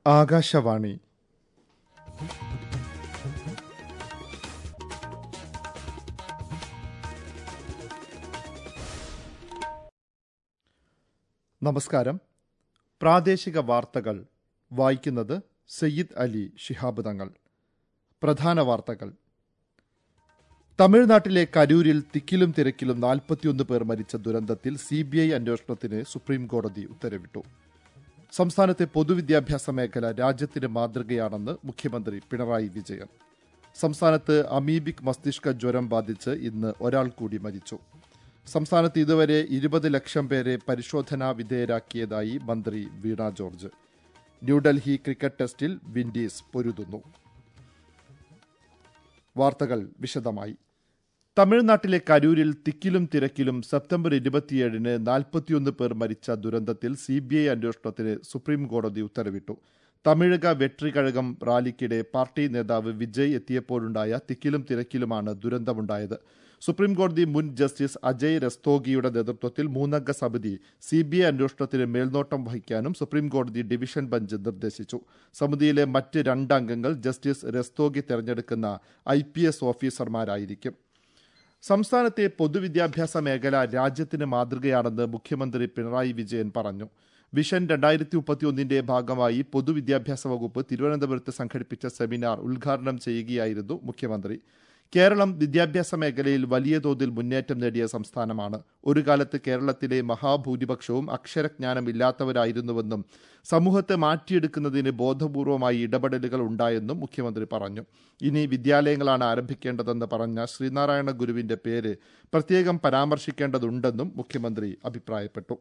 ആകാശവാണി നമസ്കാരം പ്രാദേശിക വാർത്തകൾ വായിക്കുന്നത് സയ്യിദ് അലി ശിഹാബ് തങ്ങൾ പ്രധാന വാർത്തകൾ തമിഴ്നാട്ടിലെ കരൂരിൽ തിക്കിലും തിരക്കിലും നാൽപ്പത്തിയൊന്ന് പേർ മരിച്ച ദുരന്തത്തിൽ സി ബി ഐ അന്വേഷണത്തിന് സുപ്രീം കോടതി ഉത്തരവിട്ടു സംസ്ഥാനത്തെ പൊതുവിദ്യാഭ്യാസ മേഖല രാജ്യത്തിന് മാതൃകയാണെന്ന് മുഖ്യമന്ത്രി പിണറായി വിജയൻ സംസ്ഥാനത്ത് അമീബിക് മസ്തിഷ്ക ജ്വരം ബാധിച്ച് ഇന്ന് ഒരാൾ കൂടി മരിച്ചു സംസ്ഥാനത്ത് ഇതുവരെ ഇരുപത് ലക്ഷം പേരെ പരിശോധനാ വിധേയരാക്കിയതായി മന്ത്രി വീണ ജോർജ് ന്യൂഡൽഹി ക്രിക്കറ്റ് ടെസ്റ്റിൽ വിൻഡീസ് പൊരുതുന്നു വാർത്തകൾ വിശദമായി തമിഴ്നാട്ടിലെ കരൂരിൽ തിക്കിലും തിരക്കിലും സെപ്റ്റംബർ ഇരുപത്തിയേഴിന് നാൽപ്പത്തിയൊന്ന് പേർ മരിച്ച ദുരന്തത്തിൽ സി ബി ഐ അന്വേഷണത്തിന് സുപ്രീം കോടതി ഉത്തരവിട്ടു തമിഴക വെട്രികഴകം റാലിക്കിടെ പാർട്ടി നേതാവ് വിജയ് എത്തിയപ്പോഴുണ്ടായ തിക്കിലും തിരക്കിലുമാണ് ദുരന്തമുണ്ടായത് സുപ്രീം കോടതി മുൻ ജസ്റ്റിസ് അജയ് രസ്തോഗിയുടെ നേതൃത്വത്തിൽ മൂന്നംഗ സമിതി സി ബി ഐ അന്വേഷണത്തിന് മേൽനോട്ടം വഹിക്കാനും സുപ്രീം കോടതി ഡിവിഷൻ ബെഞ്ച് നിർദ്ദേശിച്ചു സമിതിയിലെ മറ്റ് രണ്ട് അംഗങ്ങൾ ജസ്റ്റിസ് രസ്തോഗി തെരഞ്ഞെടുക്കുന്ന ഐ പി എസ് ഓഫീസർമാരായിരിക്കും സംസ്ഥാനത്തെ പൊതുവിദ്യാഭ്യാസ മേഖല രാജ്യത്തിന് മാതൃകയാണെന്ന് മുഖ്യമന്ത്രി പിണറായി വിജയൻ പറഞ്ഞു വിഷൻ രണ്ടായിരത്തി മുപ്പത്തിയൊന്നിന്റെ ഭാഗമായി പൊതുവിദ്യാഭ്യാസ വകുപ്പ് തിരുവനന്തപുരത്ത് സംഘടിപ്പിച്ച സെമിനാർ ഉദ്ഘാടനം ചെയ്യുകയായിരുന്നു മുഖ്യമന്ത്രി കേരളം വിദ്യാഭ്യാസ മേഖലയിൽ വലിയ തോതിൽ മുന്നേറ്റം നേടിയ സംസ്ഥാനമാണ് ഒരു കാലത്ത് കേരളത്തിലെ മഹാഭൂരിപക്ഷവും അക്ഷരജ്ഞാനമില്ലാത്തവരായിരുന്നുവെന്നും സമൂഹത്തെ മാറ്റിയെടുക്കുന്നതിന് ബോധപൂർവമായി ഇടപെടലുകൾ ഉണ്ടായെന്നും മുഖ്യമന്ത്രി പറഞ്ഞു ഇനി വിദ്യാലയങ്ങളാണ് ആരംഭിക്കേണ്ടതെന്ന് പറഞ്ഞ ശ്രീനാരായണ ഗുരുവിന്റെ പേര് പ്രത്യേകം പരാമർശിക്കേണ്ടതുണ്ടെന്നും മുഖ്യമന്ത്രി അഭിപ്രായപ്പെട്ടു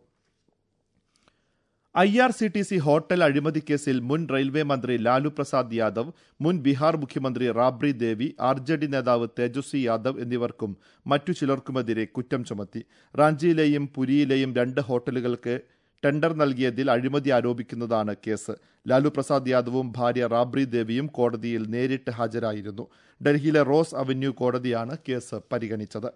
I R C T C hotel അഴിമതി കേസിൽ മുൻ റെയിൽവേ മന്ത്രി ലാലു പ്രസാദ് യാദവ് മുൻ ബീഹാർ മുഖ്യമന്ത്രി Rabri Devi R J D നേതാവ് തേജസ്വി യാദവ് എന്നിവർക്കും മറ്റു ചിലർക്കുമെതിരെ കുറ്റം ചുമത്തി റാഞ്ചിയിലെയും പുരിയിലെയും രണ്ട് ഹോട്ടലുകൾക്ക് ടെൻഡർ നൽകിയതിൽ അഴിമതി ആരോപിക്കുന്നതാണ് കേസ് ലാലു പ്രസാദ് യാദവും ഭാര്യ റാബ്രി ദേവിയും കോടതിയിൽ നേരിട്ട് ഹാജരായിരുന്നു ഡൽഹിയിലെ റോസ് അവന്യൂ കോടതിയാണ് കേസ് പരിഗണിച്ചത്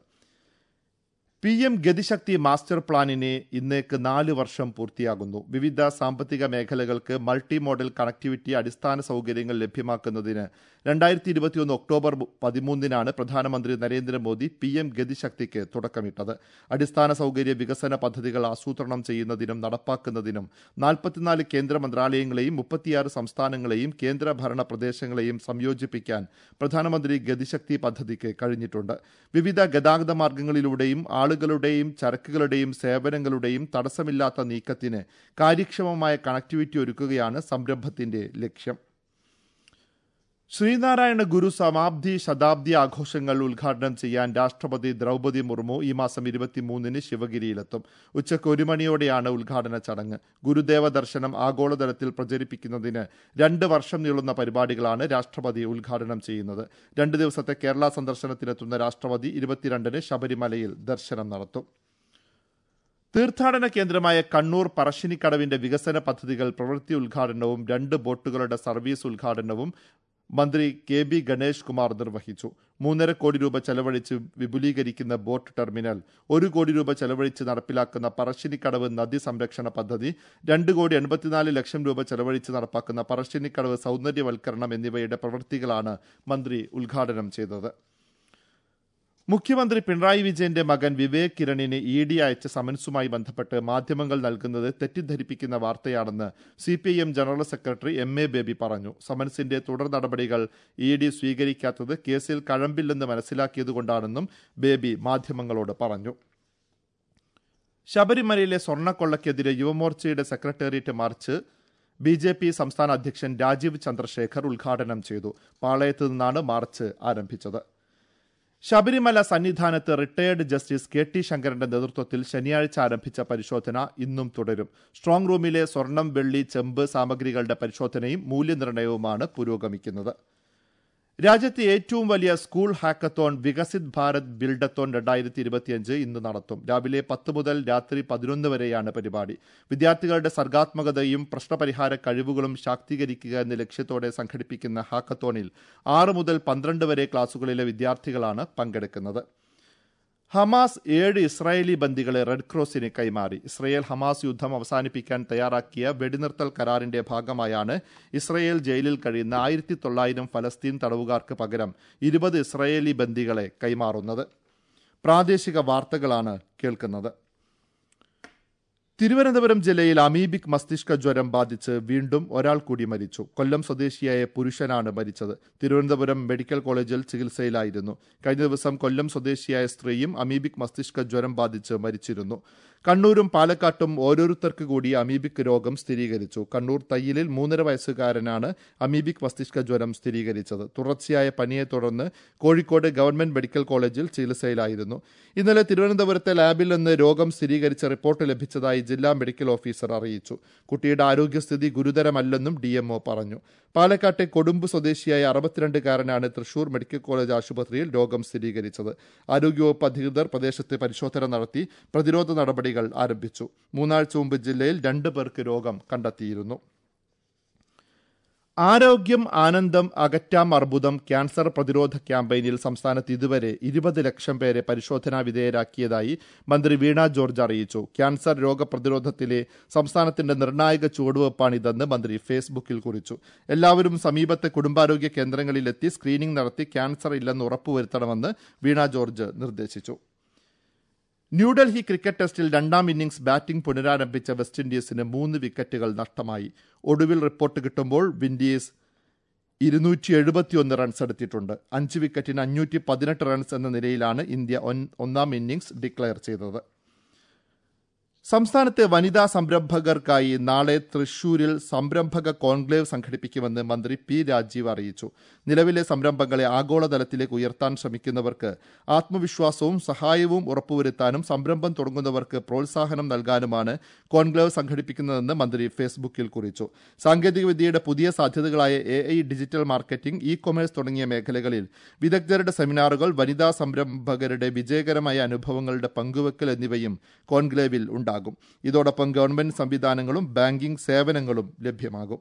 പി എം ഗതിശക്തി മാസ്റ്റർ പ്ലാനിന് ഇന്നേക്ക് നാല് വർഷം പൂർത്തിയാകുന്നു വിവിധ സാമ്പത്തിക മേഖലകൾക്ക് മൾട്ടി മോഡൽ കണക്ടിവിറ്റി അടിസ്ഥാന സൗകര്യങ്ങൾ ലഭ്യമാക്കുന്നതിന് രണ്ടായിരത്തി ഇരുപത്തിയൊന്ന് ഒക്ടോബർ പതിമൂന്നിനാണ് പ്രധാനമന്ത്രി നരേന്ദ്രമോദി പി എം ഗതിശക്തിക്ക് തുടക്കമിട്ടത് അടിസ്ഥാന സൗകര്യ വികസന പദ്ധതികൾ ആസൂത്രണം ചെയ്യുന്നതിനും നടപ്പാക്കുന്നതിനും നാൽപ്പത്തിനാല് കേന്ദ്ര മന്ത്രാലയങ്ങളെയും മുപ്പത്തിയാറ് സംസ്ഥാനങ്ങളെയും കേന്ദ്രഭരണ പ്രദേശങ്ങളെയും സംയോജിപ്പിക്കാൻ പ്രധാനമന്ത്രി ഗതിശക്തി പദ്ധതിക്ക് കഴിഞ്ഞിട്ടുണ്ട് വിവിധ ഗതാഗത മാർഗങ്ങളിലൂടെയും ആളുകളുടെയും ചരക്കുകളുടെയും സേവനങ്ങളുടെയും തടസ്സമില്ലാത്ത നീക്കത്തിന് കാര്യക്ഷമമായ കണക്ടിവിറ്റി ഒരുക്കുകയാണ് സംരംഭത്തിന്റെ ലക്ഷ്യം ശ്രീനാരായണ ഗുരു സമാബ്ദി ശതാബ്ദി ആഘോഷങ്ങൾ ഉദ്ഘാടനം ചെയ്യാൻ രാഷ്ട്രപതി ദ്രൗപദി മുർമു ഈ മാസം ഇരുപത്തിമൂന്നിന് ശിവഗിരിയിലെത്തും ഉച്ചയ്ക്ക് ഒരു മണിയോടെയാണ് ഉദ്ഘാടന ചടങ്ങ് ഗുരുദേവ ദർശനം ആഗോളതലത്തിൽ പ്രചരിപ്പിക്കുന്നതിന് രണ്ട് വർഷം നീളുന്ന പരിപാടികളാണ് രാഷ്ട്രപതി ഉദ്ഘാടനം ചെയ്യുന്നത് രണ്ട് ദിവസത്തെ കേരള സന്ദർശനത്തിനെത്തുന്ന രാഷ്ട്രപതി ഇരുപത്തിരണ്ടിന് ശബരിമലയിൽ ദർശനം നടത്തും തീർത്ഥാടന കേന്ദ്രമായ കണ്ണൂർ പറശ്ശിനിക്കടവിന്റെ വികസന പദ്ധതികൾ പ്രവൃത്തി ഉദ്ഘാടനവും രണ്ട് ബോട്ടുകളുടെ സർവീസ് ഉദ്ഘാടനവും മന്ത്രി കെ ബി ഗണേഷ് കുമാർ നിർവഹിച്ചു മൂന്നര കോടി രൂപ ചെലവഴിച്ച് വിപുലീകരിക്കുന്ന ബോട്ട് ടെർമിനൽ ഒരു കോടി രൂപ ചെലവഴിച്ച് നടപ്പിലാക്കുന്ന പറശ്ശിനിക്കടവ് നദി സംരക്ഷണ പദ്ധതി രണ്ട് കോടി എൺപത്തിനാല് ലക്ഷം രൂപ ചെലവഴിച്ച് നടപ്പാക്കുന്ന പറശ്ശിനിക്കടവ് സൗന്ദര്യവൽക്കരണം എന്നിവയുടെ പ്രവൃത്തികളാണ് മന്ത്രി ഉദ്ഘാടനം ചെയ്തത് മുഖ്യമന്ത്രി പിണറായി വിജയന്റെ മകൻ വിവേക് കിരണിന് ഇ ഡി അയച്ച സമൻസുമായി ബന്ധപ്പെട്ട് മാധ്യമങ്ങൾ നൽകുന്നത് തെറ്റിദ്ധരിപ്പിക്കുന്ന വാർത്തയാണെന്ന് C P I M general secretary M A Baby പറഞ്ഞു സമൻസിന്റെ തുടർ നടപടികൾ ഇ ഡി സ്വീകരിക്കാത്തത് കേസിൽ കഴമ്പില്ലെന്ന് മനസ്സിലാക്കിയതുകൊണ്ടാണെന്നും ബേബി മാധ്യമങ്ങളോട് പറഞ്ഞു ശബരിമലയിലെ സ്വർണ്ണക്കൊള്ളയ്ക്കെതിരെ യുവമോർച്ചയുടെ secretariat march B J P സംസ്ഥാന അധ്യക്ഷൻ രാജീവ് ചന്ദ്രശേഖർ ഉദ്ഘാടനം ചെയ്തു പാളയത്ത് നിന്നാണ് മാർച്ച് ആരംഭിച്ചത് ശബരിമല സന്നിധാനത്ത് റിട്ടയേർഡ് ജസ്റ്റിസ് കെ ടി ശങ്കരന്റെ നേതൃത്വത്തിൽ ശനിയാഴ്ച ആരംഭിച്ച പരിശോധന ഇന്നും തുടരും സ്ട്രോങ് റൂമിലെ സ്വർണം വെള്ളി ചെമ്പ് സാമഗ്രികളുടെ പരിശോധനയും മൂല്യനിർണ്ണയവുമാണ് പുരോഗമിക്കുന്നത് രാജ്യത്തെ ഏറ്റവും വലിയ school hackathon Viksit Bharat buildathon രണ്ടായിരത്തി ഇരുപത്തിയഞ്ച് ഇന്ന് നടത്തും രാവിലെ പത്ത് മുതൽ രാത്രി പതിനൊന്ന് വരെയാണ് പരിപാടി വിദ്യാർത്ഥികളുടെ സർഗാത്മകതയും പ്രശ്നപരിഹാര കഴിവുകളും ശാക്തീകരിക്കുക എന്ന ലക്ഷ്യത്തോടെ സംഘടിപ്പിക്കുന്ന ഹാക്കത്തോണിൽ ആറ് മുതൽ പന്ത്രണ്ട് വരെ ക്ലാസുകളിലെ വിദ്യാർത്ഥികളാണ് പങ്കെടുക്കുന്നത് ഹമാസ് ഏഴ് ഇസ്രായേലി ബന്ദികളെ റെഡ് ക്രോസിന് കൈമാറി ഇസ്രായേൽ ഹമാസ് യുദ്ധം അവസാനിപ്പിക്കാൻ തയ്യാറാക്കിയ വെടിനിർത്തൽ കരാറിന്റെ ഭാഗമായാണ് ഇസ്രായേൽ ജയിലിൽ കഴിയുന്ന ആയിരത്തി തൊള്ളായിരം ഫലസ്തീൻ തടവുകാർക്ക് പകരം ഇരുപത് ഇസ്രായേലി ബന്ദികളെ കൈമാറുന്നത് പ്രാദേശിക വാർത്തകളാണ് കേൾക്കുന്നത് തിരുവനന്തപുരം ജില്ലയിൽ അമീബിക് മസ്തിഷ്ക ജ്വരം ബാധിച്ച് വീണ്ടും ഒരാൾ കൂടി മരിച്ചു കൊല്ലം സ്വദേശിയായ പുരുഷനാണ് മരിച്ചത് തിരുവനന്തപുരം മെഡിക്കൽ കോളേജിൽ ചികിത്സയിലായിരുന്നു കഴിഞ്ഞ ദിവസം കൊല്ലം സ്വദേശിയായ സ്ത്രീയും അമീബിക് മസ്തിഷ്ക ജ്വരം ബാധിച്ച് മരിച്ചിരുന്നു കണ്ണൂരും പാലക്കാട്ടും ഓരോരുത്തർക്ക് കൂടി അമീബിക് രോഗം സ്ഥിരീകരിച്ചു കണ്ണൂർ തയ്യിലിൽ മൂന്നര വയസ്സുകാരനാണ് അമീബിക് മസ്തിഷ്ക ജ്വരം സ്ഥിരീകരിച്ചത് തുടർച്ചയായ പനിയെ തുടർന്ന് കോഴിക്കോട് ഗവൺമെന്റ് മെഡിക്കൽ കോളേജിൽ ചികിത്സയിലായിരുന്നു ഇന്നലെ തിരുവനന്തപുരത്തെ ലാബിൽ നിന്ന് രോഗം സ്ഥിരീകരിച്ച റിപ്പോർട്ട് ലഭിച്ചതായി ജില്ലാ മെഡിക്കൽ ഓഫീസർ അറിയിച്ചു കുട്ടിയുടെ ആരോഗ്യസ്ഥിതി ഗുരുതരമല്ലെന്നും ഡിഎംഒ പറഞ്ഞു പാലക്കാട്ടെ കൊടുമ്പ് സ്വദേശിയായ അറുപത്തിരണ്ടുകാരനാണ് തൃശൂർ മെഡിക്കൽ കോളേജ് ആശുപത്രിയിൽ രോഗം സ്ഥിരീകരിച്ചത് ആരോഗ്യവകുപ്പ് അധികൃതർ പ്രദേശത്ത് പരിശോധന നടത്തി പ്രതിരോധ നടപടികൾ ആരംഭിച്ചു മൂന്നാഴ്ച മുമ്പ് ജില്ലയിൽ രണ്ടു പേർക്ക് രോഗം കണ്ടെത്തിയിരുന്നു ആരോഗ്യം ആനന്ദം അകറ്റാം അർബുദം ക്യാൻസർ പ്രതിരോധ ക്യാമ്പയിനിൽ സംസ്ഥാനത്ത് ഇതുവരെ ഇരുപത് ലക്ഷം പേരെ പരിശോധനാ വിധേയരാക്കിയതായി മന്ത്രി വീണ ജോർജ് അറിയിച്ചു ക്യാൻസർ രോഗപ്രതിരോധത്തിലെ സംസ്ഥാനത്തിന്റെ നിർണായക ചുവടുവെപ്പാണിതെന്ന് മന്ത്രി ഫേസ്ബുക്കിൽ കുറിച്ചു എല്ലാവരും സമീപത്തെ കുടുംബാരോഗ്യ കേന്ദ്രങ്ങളിലെത്തി സ്ക്രീനിംഗ് നടത്തി ക്യാൻസർ ഇല്ലെന്ന് ഉറപ്പുവരുത്തണമെന്ന് വീണ ജോർജ് നിർദ്ദേശിച്ചു ന്യൂഡൽഹി ക്രിക്കറ്റ് ടെസ്റ്റിൽ രണ്ടാം ഇന്നിംഗ്സ് ബാറ്റിംഗ് പുനരാരംഭിച്ച വെസ്റ്റ് ഇൻഡീസിന് മൂന്ന് വിക്കറ്റുകൾ നഷ്ടമായി ഒടുവിൽ റിപ്പോർട്ട് കിട്ടുമ്പോൾ വിൻഡീസ് ഇരുന്നൂറ്റി എഴുപത്തിയൊന്ന് റൺസ് എടുത്തിട്ടുണ്ട് അഞ്ച് വിക്കറ്റിന് അഞ്ഞൂറ്റി പതിനെട്ട് റൺസ് എന്ന നിലയിലാണ് ഇന്ത്യ ഒന്നാം ഇന്നിംഗ്സ് ഡിക്ലെയർ ചെയ്തത് സംസ്ഥാനത്തെ വനിതാ സംരംഭകർക്കായി നാളെ തൃശൂരിൽ സംരംഭക കോൺക്ലേവ് സംഘടിപ്പിക്കുമെന്ന് മന്ത്രി പി രാജീവ് അറിയിച്ചു നിലവിലെ സംരംഭങ്ങളെ ആഗോളതലത്തിലേക്ക് ഉയർത്താൻ ശ്രമിക്കുന്നവർക്ക് ആത്മവിശ്വാസവും സഹായവും ഉറപ്പുവരുത്താനും സംരംഭം തുടങ്ങുന്നവർക്ക് പ്രോത്സാഹനം നൽകാനുമാണ് കോൺക്ലേവ് സംഘടിപ്പിക്കുന്നതെന്ന് മന്ത്രി ഫേസ്ബുക്കിൽ കുറിച്ചു സാങ്കേതികവിദ്യയുടെ പുതിയ സാധ്യതകളായ A I digital marketing e commerce തുടങ്ങിയ മേഖലകളിൽ വിദഗ്ധരുടെ സെമിനാറുകൾ വനിതാ സംരംഭകരുടെ വിജയകരമായ അനുഭവങ്ങളുടെ പങ്കുവെക്കൽ എന്നിവയും കോൺക്ലേവിൽ ഉണ്ടാകും ഉണ്ടാകും ഇതോടൊപ്പം ഗവൺമെന്റ് സംവിധാനങ്ങളും ബാങ്കിംഗ് സേവനങ്ങളും ലഭ്യമാകും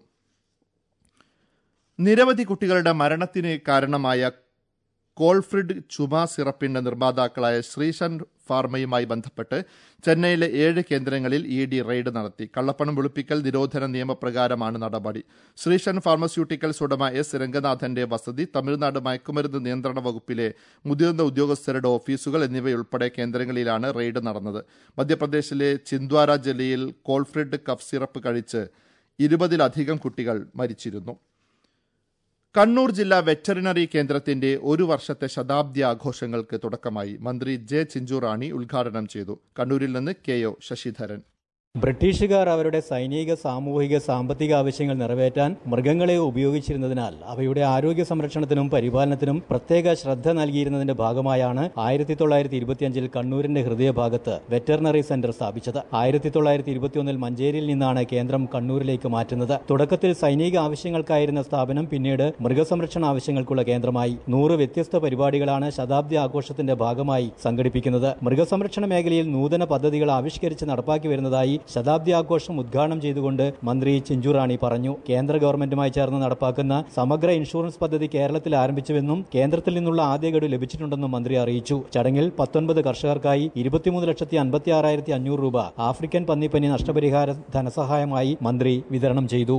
നിരവധി കുട്ടികളുടെ മരണത്തിന് കാരണമായ കോൾഫ്രിഡ് ചുമ സിറപ്പിന്റെ നിർമ്മാതാക്കളായ ശ്രീഷൻ ഫാർമയുമായി ബന്ധപ്പെട്ട് ചെന്നൈയിലെ ഏഴ് കേന്ദ്രങ്ങളിൽ ഇ ഡി റെയ്ഡ് നടത്തി കള്ളപ്പണം വെളുപ്പിക്കൽ നിരോധന നിയമപ്രകാരമാണ് നടപടി ശ്രീഷൻ ഫാർമസ്യൂട്ടിക്കൽസ് ഉടമ എസ് രംഗനാഥന്റെ വസതി തമിഴ്നാട് മയക്കുമരുന്ന് നിയന്ത്രണ വകുപ്പിലെ മുതിർന്ന ഉദ്യോഗസ്ഥരുടെ ഓഫീസുകൾ എന്നിവയുൾപ്പെടെ കേന്ദ്രങ്ങളിലാണ് റെയ്ഡ് നടന്നത് മധ്യപ്രദേശിലെ ചിന്ദ്വാര ജില്ലയിൽ കോൾഫ്രിഡ് കഫ് സിറപ്പ് കഴിച്ച് ഇരുപതിലധികം കുട്ടികൾ മരിച്ചിരുന്നു കണ്ണൂർ ജില്ലാ വെറ്ററിനറി കേന്ദ്രത്തിന്റെ ഒരു വർഷത്തെ ശതാബ്ദി ആഘോഷങ്ങൾക്ക് തുടക്കമായി മന്ത്രി ജെ ചിഞ്ചുറാണി ഉദ്ഘാടനം ചെയ്തു കണ്ണൂരിൽ നിന്ന് കെ ഒ ശശിധരൻ ബ്രിട്ടീഷുകാർ അവരുടെ സൈനിക സാമൂഹിക സാമ്പത്തിക ആവശ്യങ്ങൾ നിറവേറ്റാൻ മൃഗങ്ങളെ ഉപയോഗിച്ചിരുന്നതിനാൽ അവയുടെ ആരോഗ്യ സംരക്ഷണത്തിനും പരിപാലനത്തിനും പ്രത്യേക ശ്രദ്ധ നൽകിയിരുന്നതിന്റെ ഭാഗമായാണ് ആയിരത്തി തൊള്ളായിരത്തി ഇരുപത്തിയഞ്ചിൽ കണ്ണൂരിന്റെ ഹൃദയഭാഗത്ത് വെറ്ററിനറി സെന്റർ സ്ഥാപിച്ചത് ആയിരത്തി തൊള്ളായിരത്തി ഇരുപത്തിയൊന്നിൽ മഞ്ചേരിയിൽ നിന്നാണ് കേന്ദ്രം കണ്ണൂരിലേക്ക് മാറ്റുന്നത് തുടക്കത്തിൽ സൈനിക ആവശ്യങ്ങൾക്കായിരുന്ന സ്ഥാപനം പിന്നീട് മൃഗസംരക്ഷണ ആവശ്യങ്ങൾക്കുള്ള കേന്ദ്രമായി നൂറ് വ്യത്യസ്ത പരിപാടികളാണ് ശതാബ്ദി ആഘോഷത്തിന്റെ ഭാഗമായി സംഘടിപ്പിക്കുന്നത് മൃഗസംരക്ഷണ മേഖലയിൽ നൂതന പദ്ധതികൾ ആവിഷ്കരിച്ച് നടപ്പാക്കി വരുന്നതായി ശതാബ്ദി ആഘോഷം ഉദ്ഘാടനം ചെയ്തുകൊണ്ട് മന്ത്രി ചിഞ്ചുറാണി പറഞ്ഞു കേന്ദ്ര ഗവൺമെന്റുമായി ചേർന്ന് നടപ്പാക്കുന്ന സമഗ്ര ഇൻഷുറൻസ് പദ്ധതി കേരളത്തിൽ ആരംഭിച്ചുവെന്നും കേന്ദ്രത്തിൽ നിന്നുള്ള ആദ്യ ഗഡു ലഭിച്ചിട്ടുണ്ടെന്നും മന്ത്രി അറിയിച്ചു ചടങ്ങിൽ പത്തൊൻപത് കർഷകർക്കായി ഇരുപത്തിമൂന്ന് ലക്ഷത്തി അൻപത്തി ആറായിരത്തി അഞ്ഞൂറ് രൂപ ആഫ്രിക്കൻ പന്നിപ്പനി നഷ്ടപരിഹാര ധനസഹായമായി മന്ത്രി വിതരണം ചെയ്തു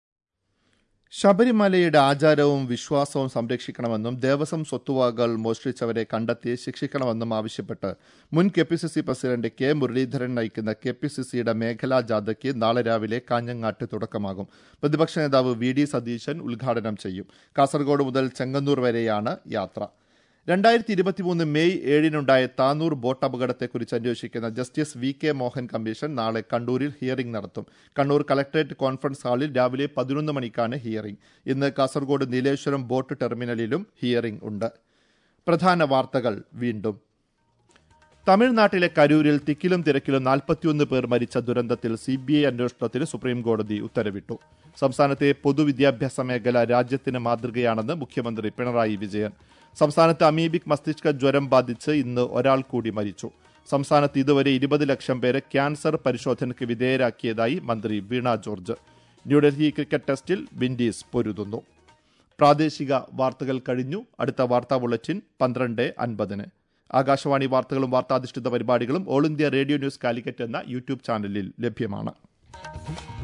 ശബരിമലയുടെ ആചാരവും വിശ്വാസവും സംരക്ഷിക്കണമെന്നും ദേവസ്വം സ്വത്തുവകകൾ മോഷ്ടിച്ചവരെ കണ്ടെത്തി ശിക്ഷിക്കണമെന്നും ആവശ്യപ്പെട്ട് മുൻ K P C C president K Muraleedharan നയിക്കുന്ന കെ പി സി സിയുടെ മേഖലാ ജാഥയ്ക്ക് നാളെ രാവിലെ കാഞ്ഞങ്ങാട്ട് തുടക്കമാകും പ്രതിപക്ഷ നേതാവ് വി ഡി സതീശൻ ഉദ്ഘാടനം ചെയ്യും കാസർഗോഡ് മുതൽ ചെങ്ങന്നൂർ വരെയാണ് യാത്ര രണ്ടായിരത്തി ഇരുപത്തിമൂന്ന് മെയ് ഏഴിനുണ്ടായ താനൂർ ബോട്ട് അപകടത്തെക്കുറിച്ച് അന്വേഷിക്കുന്ന justice V K Mohan commission നാളെ കണ്ണൂരിൽ ഹിയറിംഗ് നടത്തും കണ്ണൂർ കളക്ടറേറ്റ് കോൺഫറൻസ് ഹാളിൽ രാവിലെ പതിനൊന്ന് മണിക്കാണ് ഹിയറിംഗ് ഇന്ന് കാസർഗോഡ് നീലേശ്വരം ബോട്ട് ടെർമിനലിലും ഹിയറിംഗ് ഉണ്ട് പ്രധാന വാർത്തകൾ വീണ്ടും തമിഴ്നാട്ടിലെ കരൂരിൽ തിക്കിലും തിരക്കിലും നാൽപ്പത്തിയൊന്ന് പേർ മരിച്ച ദുരന്തത്തിൽ സി ബി ഐ അന്വേഷണത്തിന് സുപ്രീംകോടതി ഉത്തരവിട്ടു സംസ്ഥാനത്തെ പൊതുവിദ്യാഭ്യാസ മേഖല രാജ്യത്തിന് മാതൃകയാണെന്ന് മുഖ്യമന്ത്രി പിണറായി വിജയൻ സംസ്ഥാനത്ത് അമീബിക് മസ്തിഷ്ക ജ്വരം ബാധിച്ച് ഇന്ന് ഒരാൾ കൂടി മരിച്ചു സംസ്ഥാനത്ത് ഇതുവരെ ഇരുപത് ലക്ഷം പേരെ ക്യാൻസർ പരിശോധനയ്ക്ക് വിധേയരാക്കിയതായി മന്ത്രി വീണ ജോർജ് ന്യൂഡൽഹി ക്രിക്കറ്റ് ടെസ്റ്റിൽ വിൻഡീസ് പൊരുതുന്നു പ്രാദേശിക വാർത്തകൾ കഴിഞ്ഞു അടുത്ത വാർത്താ ബുള്ളറ്റിൻ പന്ത്രണ്ട് അൻപതിന് ആകാശവാണി വാർത്തകളും വാർത്താധിഷ്ഠിത പരിപാടികളും all India radio news Calicut എന്ന യൂട്യൂബ് ചാനലിൽ ലഭ്യമാണ്